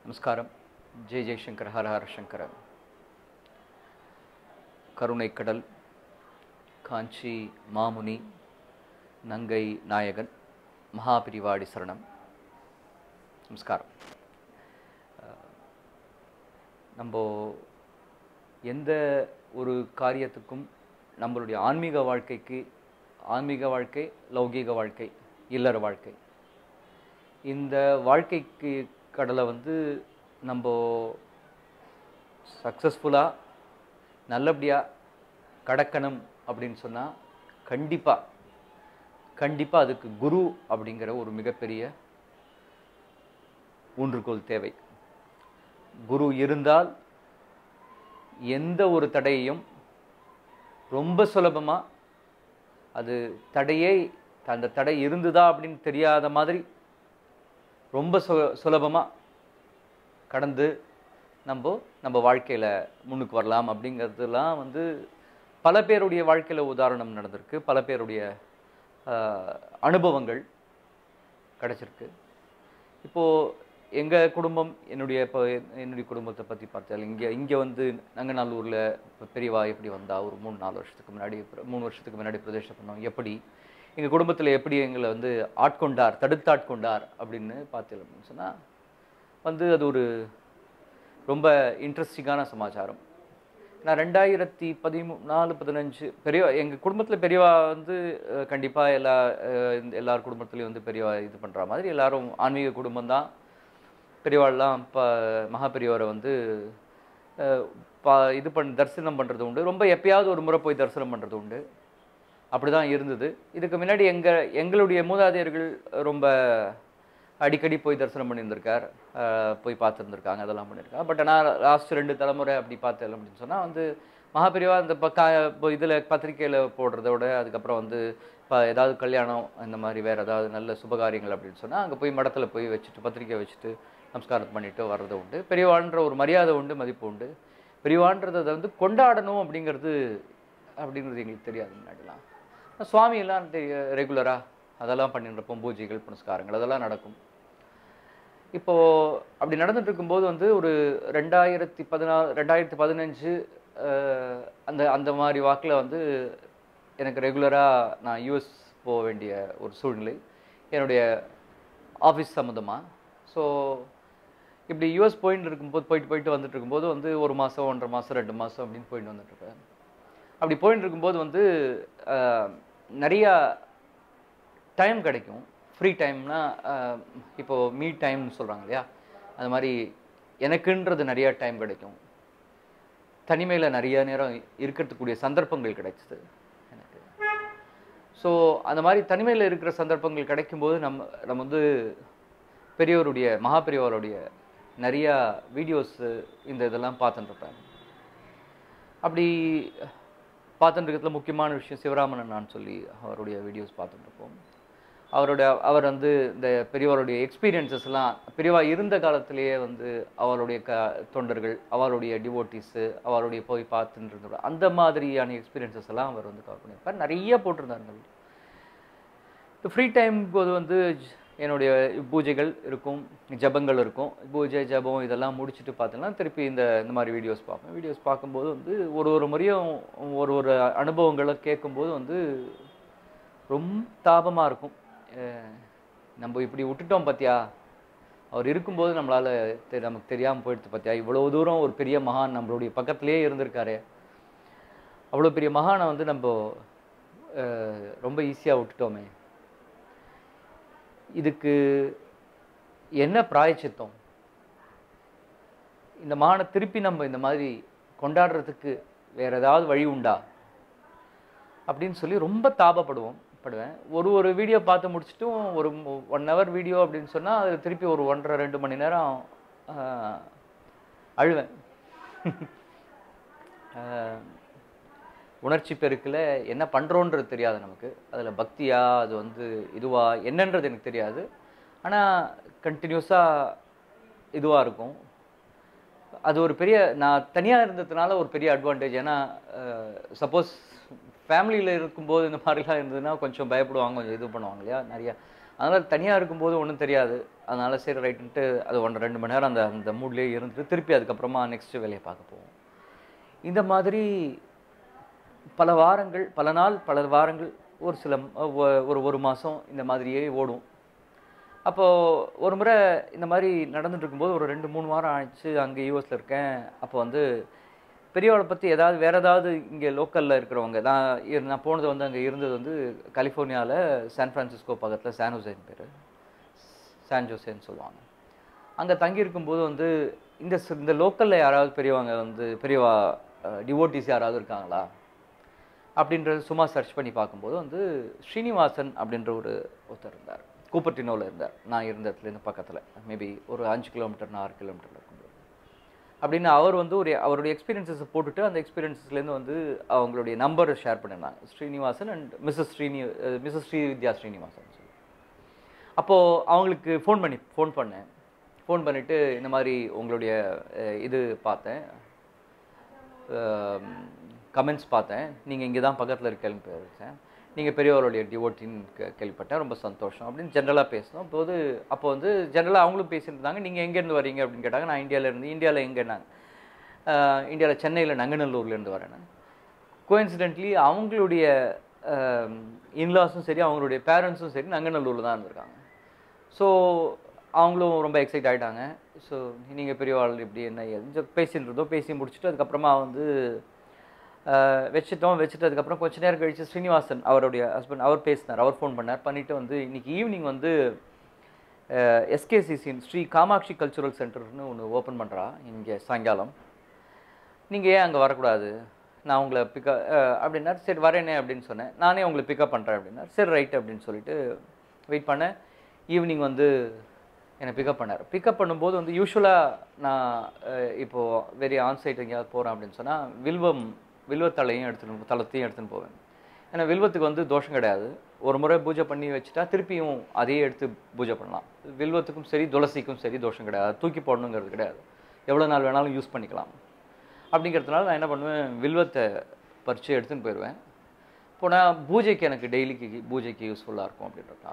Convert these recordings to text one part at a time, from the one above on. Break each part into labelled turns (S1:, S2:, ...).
S1: நமஸ்காரம் ஜெய் ஜெய்சங்கர் ஹர ஹர சங்கர கருணைக்கடல் காஞ்சி மாமுனி நங்கை நாயகன் மகாபிரிவாடி சரணம் நமஸ்காரம் அஹ், நம்ம எந்த ஒரு காரியத்துக்கும் நம்மளுடைய ஆன்மீக வாழ்க்கைக்கு ஆன்மீக வாழ்க்கை லௌகீக வாழ்க்கை இல்லற வாழ்க்கை இந்த வாழ்க்கைக்கு கடலை வந்து நம்ம சக்ஸஸ்ஃபுல்லாக நல்லபடியாக கடக்கணும் அப்படின்னு சொன்னால் கண்டிப்பாக கண்டிப்பாக அதுக்கு குரு அப்படிங்கிற ஒரு மிகப்பெரிய ஊன்றுகோல் தேவை குரு இருந்தால் எந்த ஒரு தடையையும் ரொம்ப சுலபமாக அது தடையே அந்த தடை இருந்துதா அப்படின்னு தெரியாத மாதிரி ரொம்ப சு சுலபமாக கடந்து நம்ம நம்ம வாழ்க்கையில் முன்னுக்கு வரலாம் அப்படிங்கிறதுலாம் வந்து பல பேருடைய வாழ்க்கையில் உதாரணம் நடந்திருக்கு பல பேருடைய ஆஹ், அனுபவங்கள் கிடச்சிருக்கு இப்போது எங்கள் குடும்பம் என்னுடைய இப்போ என்னுடைய குடும்பத்தை பற்றி பார்த்தால் இங்கே இங்கே வந்து நங்கநல்லூரில் இப்போ பெரியவா எப்படி வந்தா ஒரு மூணு நாலு வருஷத்துக்கு முன்னாடி பிர- மூணு வருஷத்துக்கு முன்னாடி பிரதேசம் பண்ணோம் எப்படி எங்கள் குடும்பத்தில் எப்படி எங்களை வந்து ஆட்கொண்டார் தடுத்தாட்கொண்டார் அப்படின்னு பார்த்தீங்க அப்படின்னு சொன்னால் வந்து அது ஒரு ரொம்ப இன்ட்ரெஸ்டிங்கான சமாச்சாரம் நான் ரெண்டாயிரத்தி பதிமூ நாலு பதினஞ்சு பெரிய எங்கள் குடும்பத்தில் பெரியவா வந்து கண்டிப்பாக எல்லா அஹ், இந்த எல்லார் குடும்பத்துலேயும் வந்து பெரியவா இது பண்ணுற மாதிரி எல்லாரும் ஆன்மீக குடும்பம் தான் பெரியவாள்லாம் இப்போ மகா பெரியவரை வந்து அஹ், பா இது பண் தரிசனம் பண்ணுறது உண்டு ரொம்ப எப்பயாவது ஒரு முறை போய் தரிசனம் பண்ணுறது உண்டு அப்படி தான் இருந்தது இதுக்கு முன்னாடி எங்கள் எங்களுடைய மூதாதையர்கள் ரொம்ப அடிக்கடி போய் தரிசனம் பண்ணியிருந்திருக்கார் அஹ், போய் பார்த்துருந்துருக்காங்க அதெல்லாம் பண்ணியிருக்காங்க பட் ஆனால் லாஸ்ட் ரெண்டு தலைமுறை அப்படி பார்த்தேன் அப்படின்னு சொன்னால் வந்து மகாபெரிவா இந்த பக்கா இப்போ இதில் பத்திரிக்கையில் போடுறத விட அதுக்கப்புறம் வந்து இப்போ ஏதாவது கல்யாணம் இந்த மாதிரி வேறு ஏதாவது நல்ல சுபகாரியங்கள் அப்படின்னு சொன்னால் அங்கே போய் மடத்தில் போய் வச்சுட்டு பத்திரிக்கை வச்சுட்டு நமஸ்காரம் பண்ணிட்டு வர்றது உண்டு பெரியவான்ற ஒரு மரியாதை உண்டு மதிப்பு உண்டு பெரியவான்றதை வந்து கொண்டாடணும் அப்படிங்கிறது அப்படிங்கிறது எங்களுக்கு தெரியாது முன்னாடிலாம் சுவாமி எல்லாம் ரெகுலராக அதெல்லாம் பண்ணிட்டு இருப்போம் பூஜைகள் புனஸ்காரங்கள் அதெல்லாம் நடக்கும் இப்போ அப்படி நடந்துட்டு இருக்கும்போது வந்து ஒரு ரெண்டாயிரத்தி பதினாறு ரெண்டாயிரத்தி பதினஞ்சு அஹ், அந்த அந்த மாதிரி வாக்கில் வந்து எனக்கு ரெகுலராக நான் யூஎஸ் போக வேண்டிய ஒரு சூழ்நிலை என்னுடைய ஆஃபீஸ் சம்மந்தமாக ஸோ இப்படி யூஎஸ் போயிட்டு இருக்கும்போது போயிட்டு போயிட்டு வந்துட்டு இருக்கும்போது வந்து ஒரு மாதம் ஒன்றரை மாதம் ரெண்டு மாதம் அப்படின்னு போயிட்டு வந்துட்டு இருப்பேன் அப்படி போயிட்டு இருக்கும்போது வந்து அஹ், நிறையா டைம் கிடைக்கும் ஃப்ரீ டைம்னா இப்போது மீ டைம்னு சொல்கிறாங்க இல்லையா அது மாதிரி எனக்குன்றது நிறைய டைம் கிடைக்கும் தனிமையில் நிறைய நேரம் இருக்கிறதுக்கூடிய சந்தர்ப்பங்கள் கிடைச்சது எனக்கு ஸோ அந்த மாதிரி தனிமையில் இருக்கிற சந்தர்ப்பங்கள் கிடைக்கும்போது நம்ம நம்ம வந்து பெரியவருடைய மகா பெரியவருடைய நிறையா வீடியோஸு இந்த இதெல்லாம் பார்த்துட்டு இருப்பேன் அப்படி பார்த்துட்டு இருக்கிறதுல முக்கியமான விஷயம் சிவராமன் நான் சொல்லி அவருடைய வீடியோஸ் பார்த்துட்டு இருப்போம் அவரோட அவர் வந்து இந்த பெரியவருடைய எக்ஸ்பீரியன்சஸ் எல்லாம் பெரியவா இருந்த காலத்திலேயே வந்து அவருடைய க தொண்டர்கள் அவருடைய டிவோட்டிஸு அவருடைய போய் பார்த்துட்டு இருந்த அந்த மாதிரியான எக்ஸ்பீரியன்சஸ் எல்லாம் அவர் வந்து கவர் பண்ணியிருப்பார் நிறைய போட்டிருந்தார் இந்த வீடியோ இப்போ ஃப்ரீ டைம் போது வந்து ஜ- என்னுடைய பூஜைகள் இருக்கும் ஜபங்கள் இருக்கும் பூஜை ஜபம் இதெல்லாம் முடிச்சுட்டு பார்த்தோன்னா திருப்பி இந்த இந்த மாதிரி வீடியோஸ் பார்ப்பேன் வீடியோஸ் பார்க்கும்போது வந்து ஒரு ஒரு முறையும் ஒரு ஒரு அனுபவங்களை கேட்கும்போது வந்து ரொம்ப தாபமாக இருக்கும் அஹ் நம்ம இப்படி விட்டுட்டோம் பார்த்தியா அவர் இருக்கும்போது நம்மளால் தெ நமக்கு தெரியாமல் போயிடுது பார்த்தியா இவ்வளோ தூரம் ஒரு பெரிய மகான் நம்மளுடைய பக்கத்துலேயே இருந்திருக்காரு அவ்வளோ பெரிய மகானை வந்து நம்ம அஹ், ரொம்ப ஈஸியாக விட்டுட்டோமே இதுக்கு என்ன பிராயச்சித்தம் இந்த மகானை திருப்பி நம்ம இந்த மாதிரி கொண்டாடுறதுக்கு வேற ஏதாவது வழி உண்டா அப்படின்னு சொல்லி ரொம்ப தாபப்படுவோம் படுவேன் ஒரு ஒரு வீடியோ பார்த்து முடிச்சிட்டும் ஒரு ஒன் ஹவர் வீடியோ அப்படின்னு சொன்னால் அது திருப்பி ஒரு ஒன்றரை ரெண்டு மணி நேரம் ஆஹ், அழுவேன் ஆஹ், உணர்ச்சி பெருக்கில் என்ன பண்ணுறோன்றது தெரியாது நமக்கு அதில் பக்தியா அது வந்து இதுவா என்னன்றது எனக்கு தெரியாது ஆனால் கண்டினியூஸாக இதுவாக இருக்கும் அது ஒரு பெரிய நான் தனியாக இருந்ததுனால ஒரு பெரிய அட்வான்டேஜ் ஏன்னா சப்போஸ் ஃபேமிலியில் இருக்கும்போது இந்த மாதிரிலாம் இருந்ததுன்னா கொஞ்சம் பயப்படுவாங்க கொஞ்சம் இது பண்ணுவாங்க இல்லையா நிறைய அதனால் தனியாக இருக்கும்போது ஒன்றும் தெரியாது அதனால சரி ரைட்டுன்ட்டு அது ஒன்று ரெண்டு மணி நேரம் அந்த அந்த மூட்லேயே இருந்துட்டு திருப்பி அதுக்கப்புறமா நெக்ஸ்ட் வேலையை பார்க்க போவோம் இந்த மாதிரி பல வாரங்கள் பல நாள் பல வாரங்கள் ஒரு சில ஒ- ஒரு ஒரு மாதம் இந்த மாதிரியே ஓடும் அப்போது ஒரு முறை இந்த மாதிரி நடந்துட்டு இருக்கும்போது ஒரு ரெண்டு மூணு வாரம் ஆச்சு அங்கே யூஎஸில் இருக்கேன் அப்போ வந்து பெரியவளை பற்றி ஏதாவது வேறு ஏதாவது இங்கே லோக்கலில் இருக்கிறவங்க நான் இரு- நான் போனது வந்து அங்கே இருந்தது வந்து கலிஃபோர்னியாவில் சான் ஃப்ரான்சிஸ்கோ பக்கத்தில் சான் ஹோசேன் பேர் சான் ஜோசேன்னு சொல்லுவாங்க அங்கே தங்கி இருக்கும்போது வந்து இந்த ஸ்- இந்த லோக்கலில் யாராவது பெரியவங்க வந்து பெரியவா டிவோட்டிஸ் யாராவது இருக்காங்களா அப்படின்றது சும்மா சர்ச் பண்ணி பார்க்கும்போது வந்து ஸ்ரீனிவாசன் அப்படின்ற ஒரு ஒருத்தர் இருந்தார் கூப்பர்டினோவில் இருந்தார் நான் இருந்த இடத்துலேருந்து பக்கத்தில் மேபி ஒரு அஞ்சு கிலோமீட்டர் ஆறு கிலோமீட்டரில் இருக்கும்போது அப்படின்னு அவர் வந்து ஒரு அவருடைய எக்ஸ்பீரியன்ஸஸை போட்டுட்டு அந்த எக்ஸ்பீரியன்ஸஸ்லேருந்து வந்து அவங்களுடைய நம்பரை ஷேர் பண்ணிருந்தாங்க Srinivasan and Mrs Srini Mrs Srividya Srinivasan சொல்லி அப்போது அவங்களுக்கு ஃபோன் பண்ணி ஃபோன் பண்ணேன் ஃபோன் பண்ணிவிட்டு இந்த மாதிரி உங்களுடைய அஹ், இது பார்த்தேன் கமெண்ட்ஸ் பார்த்தேன் நீங்கள் இங்கே தான் பக்கத்தில் இருக்கேன்னு பேசிட்டேன் நீங்கள் பெரியவருடைய டிவோட்டின்னு கே- கேள்விப்பட்டேன் ரொம்ப சந்தோஷம் அப்படின்னு ஜென்ரலாக பேசினோம் அப்போது அப்போ வந்து ஜென்ரலாக அவங்களும் பேசியிருந்தாங்க நீங்கள் எங்கேருந்து வரீங்க அப்படின்னு கேட்டாங்க நான் இந்தியாவில் இருந்து இந்தியாவில் எங்கேனாங்க இந்தியாவில் சென்னையில் நங்கநல்லூர்லேருந்து வரேன் நான் கோயின்சிடென்ட்லி அவங்களுடைய இன்லாஸும் சரி அவங்களுடைய பேரண்ட்ஸும் சரி நங்கநல்லூரில் தான் இருந்திருக்காங்க ஸோ அவங்களும் ரொம்ப எக்ஸைட் ஆகிட்டாங்க ஸோ நீங்கள் பெரியவாள் இப்படி என்ன ஏதுன்னு பேசிட்டு இருந்தோம் பேசி முடிச்சுட்டு அதுக்கப்புறமா வந்து அஹ், வச்சுட்டோம் வச்சுட்டு அதுக்கப்புறம் கொஞ்ச நேரம் கழிச்சு ஸ்ரீனிவாசன் அவருடைய ஹஸ்பண்ட் அவர் பேசினார் அவர் ஃபோன் பண்ணார் பண்ணிவிட்டு வந்து இன்னைக்கு ஈவினிங் வந்து எஸ்கேசிசின் ஸ்ரீ காமாட்சி கல்ச்சுரல் சென்டர்னு ஒன்று ஓப்பன் பண்ணுறா இங்கே சாயங்காலம் நீங்கள் ஏன் அங்கே வரக்கூடாது நான் உங்களை பிக்கப் அப்படின்னார் சரி வரேனே அப்படின்னு சொன்னேன் நானே உங்களை பிக்கப் பண்ணுறேன் அப்படின்னார் சரி ரைட் அப்படின்னு சொல்லிட்டு வெயிட் பண்ணேன் ஈவினிங் வந்து என்னை பிக்கப் பண்ணார் பிக்கப் பண்ணும்போது வந்து யூஸ்வலாக நான் அஹ், இப்போ வெரி ஆன்சைட் எங்கேயாவது போகிறேன் அப்படின்னு சொன்ல் வில்வம் வில்வத்தலையும் எடுத்துன்னு தளத்தையும் எடுத்துன்னு போவேன் ஏன்னா வில்வத்துக்கு வந்து தோஷம் கிடையாது ஒரு முறை பூஜை பண்ணி வச்சுட்டா திருப்பியும் அதையே எடுத்து பூஜை பண்ணலாம் வில்வத்துக்கும் சரி துளசிக்கும் சரி தோஷம் கிடையாது தூக்கி போடணுங்கிறது கிடையாது எவ்வளோ நாள் வேணாலும் யூஸ் பண்ணிக்கலாம் அப்படிங்கிறதுனால நான் என்ன பண்ணுவேன் வில்வத்தை பறித்து எடுத்துன்னு போயிடுவேன் போனால் பூஜைக்கு எனக்கு டெய்லிக்கு பூஜைக்கு யூஸ்ஃபுல்லாக இருக்கும் அப்படின்றதுனால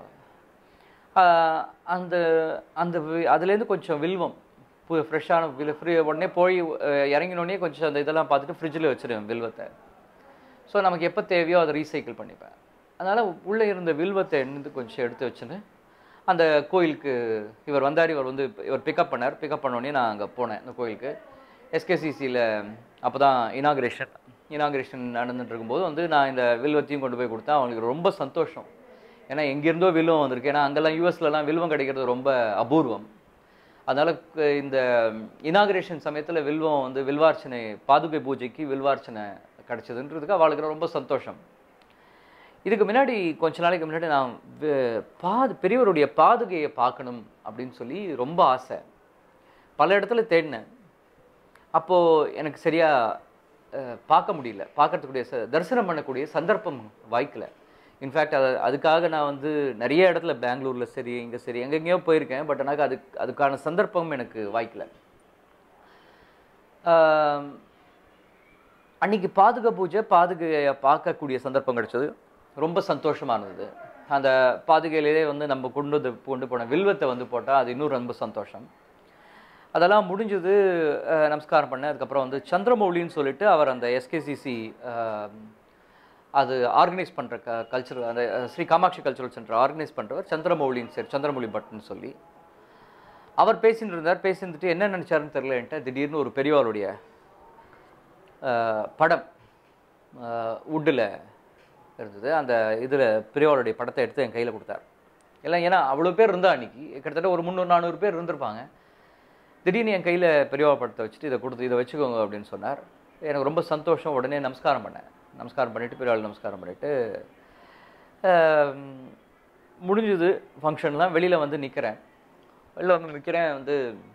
S1: ஆஹ் அந்த அந்த வி- அதுலேருந்து கொஞ்சம் வில்வம் பு ஃப்ரெஷ்ஷான வில் ஃப்ரீ உடனே போய் அஹ், இறங்கினோடனே கொஞ்சம் அந்த இதெல்லாம் பார்த்துட்டு ஃப்ரிட்ஜில் வச்சிருவேன் வில்வத்தை ஸோ நமக்கு எப்போ தேவையோ அதை ரீசைக்கிள் பண்ணிப்பேன் அதனால் உள்ளே இருந்த வில்வத்தை எண்ணந்து கொஞ்சம் எடுத்து வச்சுன்னு அந்த கோயிலுக்கு இவர் வந்தார் இவர் வந்து இவர் பிக்கப் பண்ணார் பிக்கப் பண்ணோடனே நான் அங்கே போனேன் அந்த கோயிலுக்கு எஸ்கேசிசியில் அப்போ தான் இனாகிரேஷன் இனாகிரேஷன் நடந்துட்டு இருக்கும்போது வந்து நான் இந்த வில்வத்தையும் கொண்டு போய் கொடுத்தேன் அவங்களுக்கு ரொம்ப சந்தோஷம் ஏன்னா எங்கேருந்தோ வில்வம் வந்திருக்கு ஏன்னா அங்கெல்லாம் யூஎஸ்லலாம் வில்வம் கிடைக்கிறது ரொம்ப அபூர்வம் அதனால் இந்த இனாகிரேஷன் சமயத்தில் வில்வம் வந்து வில்வார்ச்சனை பாதுகை பூஜைக்கு வில்வார்ச்சனை கிடச்சதுன்றதுக்கு அவளுக்கு ரொம்ப சந்தோஷம் இதுக்கு முன்னாடி கொஞ்ச நாளைக்கு முன்னாடி நான் வே- பாது பெரியவருடைய பாதுகையை பார்க்கணும் அப்படின்னு சொல்லி ரொம்ப ஆசை பல இடத்துல தேடினேன் அப்போது எனக்கு சரியாக பார்க்க முடியல பார்க்கறதுக்கூடிய ச தரிசனம் பண்ணக்கூடிய சந்தர்ப்பம் வாய்க்கல இன்ஃபேக்ட் அது அதுக்காக நான் வந்து நிறைய இடத்துல பெங்களூரில் சரி இங்கே சரி எங்கெங்கேயோ போயிருக்கேன் பட் எனக்கு அது அதுக்கான சந்தர்ப்பம் எனக்கு வாய்க்கல ஆம், அன்னைக்கு பாதுகா பூஜை பாதுகையை பார்க்கக்கூடிய சந்தர்ப்பம் கிடைச்சது ரொம்ப சந்தோஷமா இருந்தது அந்த பாதுகையிலே வந்து நம்ம கொண்டு வந்து கொண்டு போன வில்வத்தை வந்து போட்டால் அது இன்னும் ரொம்ப சந்தோஷம் அதெல்லாம் முடிஞ்சது அஹ், நமஸ்காரம் பண்ணேன் அதுக்கப்புறம் வந்து சந்திரமௌலின்னு சொல்லிட்டு அவர் அந்த எஸ்கேசிசி அது ஆர்கனைஸ் பண்ணுற க கல்ச்சர் அந்த அஹ், Sri Kamakshi cultural center organise பண்ணுறவர் சந்திரமௌலின்னு சரி சந்திரமௌலி பட்னு சொல்லி அவர் பேசிட்டு இருந்தார் பேசிட்டு என்ன நினச்சாருன்னு தெரியல என்கிட்ட திடீர்னு ஒரு பெரியவாளுடைய அஹ், படம் வுட்டில் இருந்தது அந்த இதில் பெரியவாளுடைய படத்தை எடுத்து என் கையில் கொடுத்தார் எல்லாம் ஏன்னா அவ்வளோ பேர் இருந்தா அன்னைக்கு கிட்டத்தட்ட ஒரு முந்நூறு நானூறு பேர் இருந்திருப்பாங்க திடீர்னு என் கையில் பெரியவா படத்தை வச்சுட்டு இதை கொடுத்து இதை வச்சுக்கோங்க அப்படின்னு சொன்னார் எனக்கு ரொம்ப சந்தோஷம் உடனே நமஸ்காரம் பண்ணேன் நமஸ்காரம் பண்ணிவிட்டு பெரியவாள் நமஸ்காரம் பண்ணிவிட்டு முடிஞ்சது ஃபங்க்ஷன்லாம் வெளியில் வந்து நிற்கிறேன் வெளில வந்து நிற்கிறேன் வந்து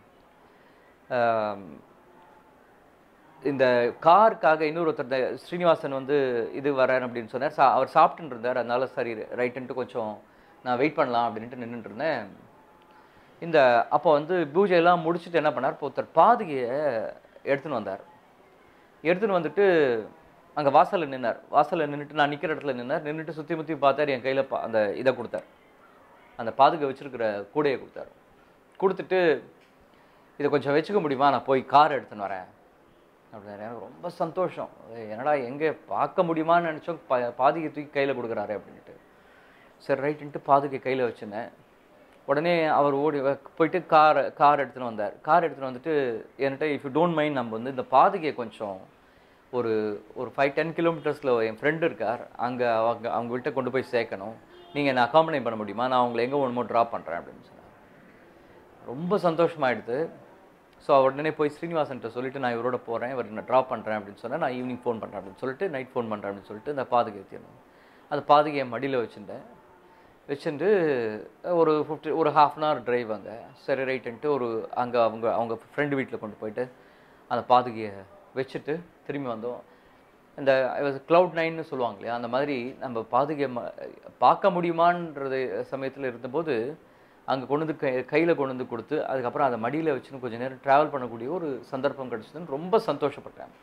S1: ஆம், இந்த காருக்காக இன்னொருத்தர் இந்த ஸ்ரீனிவாசன் வந்து இது வரேன் அப்படின்னு சொன்னார் சா அவர் சாப்பிட்டுன்னு இருந்தார் அதனால சரி ரைட்டுன்ட்டு கொஞ்சம் நான் வெயிட் பண்ணலாம் அப்படின்ட்டு நின்றுட்டு இருந்தேன் இந்த அப்போ வந்து பூஜையெல்லாம் முடிச்சுட்டு என்ன பண்ணார் இப்போ ஒருத்தர் பாதுகையை எடுத்துன்னு வந்தார் எடுத்துன்னு வந்துட்டு அங்கே வாசலில் நின்னார் வாசலில் நின்றுட்டு நான் நிற்கிற இடத்துல நின்னார் நின்றுட்டு சுற்றி முற்றி பார்த்தார் என் கையில் அந்த இதை கொடுத்தார் அந்த பாதுகை வச்சிருக்கிற கூடையை கொடுத்தாரு கொடுத்துட்டு இதை கொஞ்சம் வச்சுக்க முடியுமா நான் போய் கார் எடுத்துன்னு வரேன் அப்படின்னாரு எனக்கு ரொம்ப சந்தோஷம் ஏய், என்னடா எங்கே பார்க்க முடியுமான்னு நினச்சோம் பா பாதுகை தூக்கி கையில் கொடுக்குறாரு அப்படின்ட்டு சரி ரைட்டுன்ட்டு பாதுகை கையில் வச்சுருந்தேன் உடனே அவர் ஓடி வ- போயிட்டு கார் கார் எடுத்துன்னு வந்தார் கார் எடுத்துன்னு வந்துட்டு என்கிட்ட இஃப் யூ டோன்ட் மைண்ட் நம்ம வந்து இந்த பாதுகையை கொஞ்சம் ஒரு ஒரு ஃபைவ் டென் கிலோமீட்டர்ஸில் என் ஃப்ரெண்டு இருக்கார் அங்கே அவங்க அவங்க வீட்டை கொண்டு போய் சேர்க்கணும் நீங்கள் என்ன அக்காமடேட் பண்ண முடியுமா நான் உங்களை எங்கே ஒன்று ட்ராப் பண்ணுறேன் அப்படின்னு சொன்னார் ரொம்ப சந்தோஷமாயிடுது ஸோ உடனே போய் ஸ்ரீனிவாசன்ட்ட சொல்லிட்டு நான் இவரோட போகிறேன் இவர் நான் ட்ராப் பண்ணுறேன் அப்படின்னு சொன்னேன் நான் ஈவினிங் ஃபோன் பண்ணுறேன் அப்படின்னு சொல்லிட்டு நைட் ஃபோன் பண்ணுறேன் அப்படின்னு சொல்லிட்டு இந்த பாதுகை ஏற்றிடணும் அந்த பாதுகையை மடியில் வச்சுருந்தேன் வச்சுட்டு ஒரு ஃபிஃப்டி ஒரு ஹாஃப் அன் ஹவர் டிரைவ் அங்கே சரி ரைட்டுன்ட்டு ஒரு அங்கே அவங்க அவங்க ஃப்ரெண்டு வீட்டில் கொண்டு போயிட்டு அந்த பாதுகையை வச்சுட்டு திரும்பி வந்தோம் இந்த க்ளவுட் நைன்னு சொல்லுவாங்க இல்லையா அந்த மாதிரி நம்ம பாதுகை ம- பார்க்க முடியுமான்றது சமயத்தில் இருந்தபோது அங்கே கொண்டு வந்து கை கையில் கொண்டு வந்து கொடுத்து அதுக்கப்புறம் அதை மடியில் வச்சுன்னு கொஞ்சம் நேரம் ட்ராவல் பண்ணக்கூடிய ஒரு சந்தர்ப்பம் கிடச்சதுன்னு ரொம்ப சந்தோஷப்பட்டேன்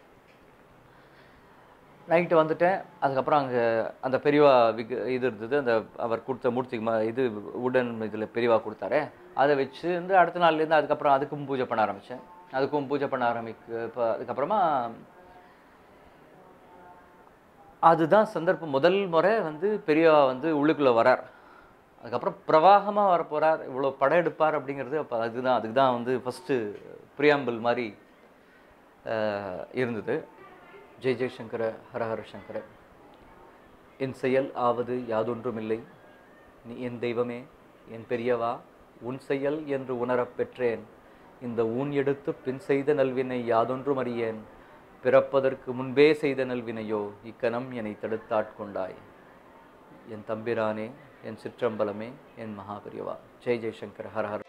S1: நைட்டு வந்துட்டேன் அதுக்கப்புறம் அங்கே அந்த பெரியவா விக் இது இருந்தது அந்த அவர் கொடுத்த மூர்த்தி ம இது உடன் இதில் பெரியவா கொடுத்தாரே அதை வச்சு வந்து அடுத்த நாள்லேருந்து அதுக்கப்புறம் அதுக்கும் பூஜை பண்ண ஆரம்பித்தேன் அதுக்கும் பூஜை பண்ண ஆரம்பிக்க இப்போ அதுக்கப்புறமா அதுதான் சந்தர்ப்பம் முதல் முறை வந்து பெரியவா வந்து உள்ளுக்குள்ளே வரார் அதுக்கப்புறம் பிரவாகமாக வர போகிறார் இவ்வளோ படம் எடுப்பார் அப்படிங்கிறது அப்போ அதுதான் அதுக்கு தான் வந்து ஃபஸ்ட்டு பிரியாம்பிள் மாதிரி அஹ், இருந்தது ஜெய் ஜெய்சங்கர ஹரஹர சங்கர என் செயல் ஆவது யாதொன்றுமில்லை நீ என் தெய்வமே என் பெரியவா உன் செயல் என்று உணரப் பெற்றேன் இந்த ஊன் எடுத்து பின் செய்த நல்வினை யாதொன்றும் அறியேன் பிறப்பதற்கு முன்பே செய்த நல்வினையோ இக்கணம் என்னை தடுத்தாட்கொண்டாய் என் தம்பிரானே என் சிற்றம்பலமே என் மகாபெரியவா ஜெய் ஜெய்சங்கர் ஹர ஹர